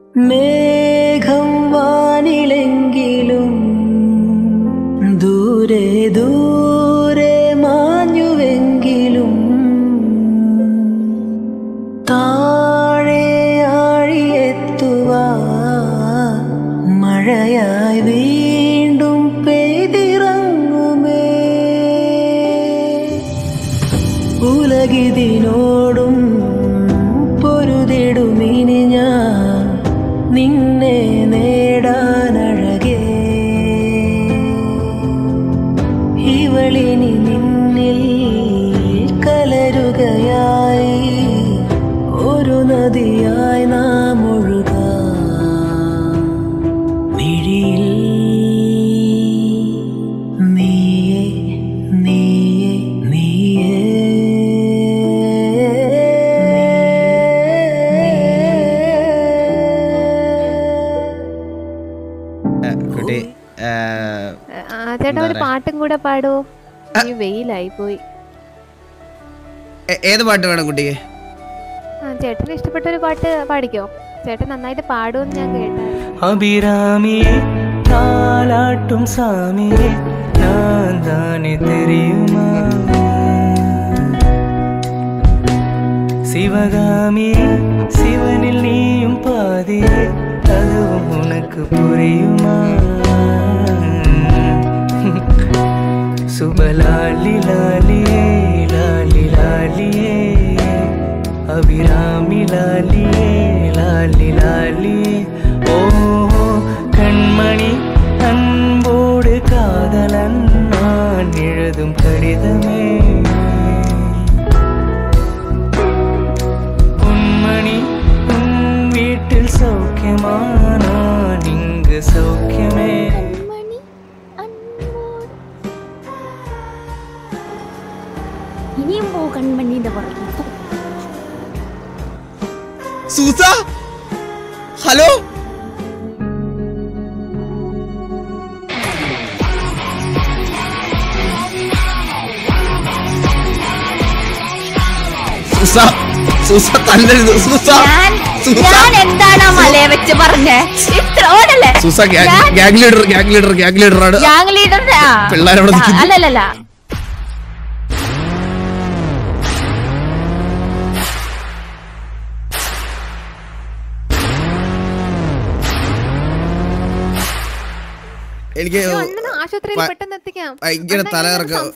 മേഘം വാനിലെങ്കിലും ദൂരെ ദൂരെ മാഞ്ഞുവെങ്കിലും താഴെ ആഴിയെത്തുവാ മഴയായി വീണ്ടും പെയ്തിറങ്ങുമേ ഉലകിതിനോടും പൊരുതിടുമിനി ഞാൻ നിന്നെ നേടാനഴകേ ഇവളിനി നിന്നിൽ കലരുകയായി ഒരു നദിയായി നാം ഒഴുകാം മിഴിയിൽ നീയേ നീയേ നീയേ ഏ, കുട്ടി ഏ, ആ ചേട്ടാ ഒരു പാട്ടും കൂടെ പാടുവോ ഈ വെയിലായി പോയി ഏ- ഏത് പാട്ട് വേണം കുട്ടിക്ക് ആ ചേട്ടന് ഇഷ്ടപ്പെട്ട ഒരു പാട്ട് പാടിക്കോ ചേട്ടൻ നന്നായിട്ട് പാടുമെന്ന് ഞാൻ കേട്ടായിരുന്നു அபிராமியே தாலாட்டும் சாமியே நான் தானே தெரியுமா சிவகாமியே சிவனில் நீயும் பாதியே அதுவும் உனக்கு புரியுமா சுபலாலி லாலியே லாலி லாலியே அபிராமி லாலியே லாலி லாலியே ஓ கண்மணி அன்போடு காதலன் நான் எழுதும் கடிதமே பொன்மணி உன் வீட்டில் சௌக்கியமா நான் இங்கு சௌக்கியமே ഇനിയും പോ കൺമണിന്റെ പുറകെ പോ. സൂസ ഹലോ സൂസ സൂസ തല്ലരുത് സൂസ ഞാൻ സൂസ ഞാൻ എന്താണ് ആ മലയെ വെച്ച് പറഞ്ഞേ ഇത്ര ഓടല്ലേ Soosa gang leader gang leader gang leader ആണ് ഗ്യാങ് ലീഡറിന്റെ ആ. പിള്ളേരവിടെ ആ, നിൽക്കുന്നു. അല്ലല്ലല്ല എനിക്ക് അണ്ണനെ ആശുപത്രിയിൽ ഭ- പെട്ടെന്ന് എത്തിക്കാം ഭയങ്കര അണ്ണാ, തലകറക്കം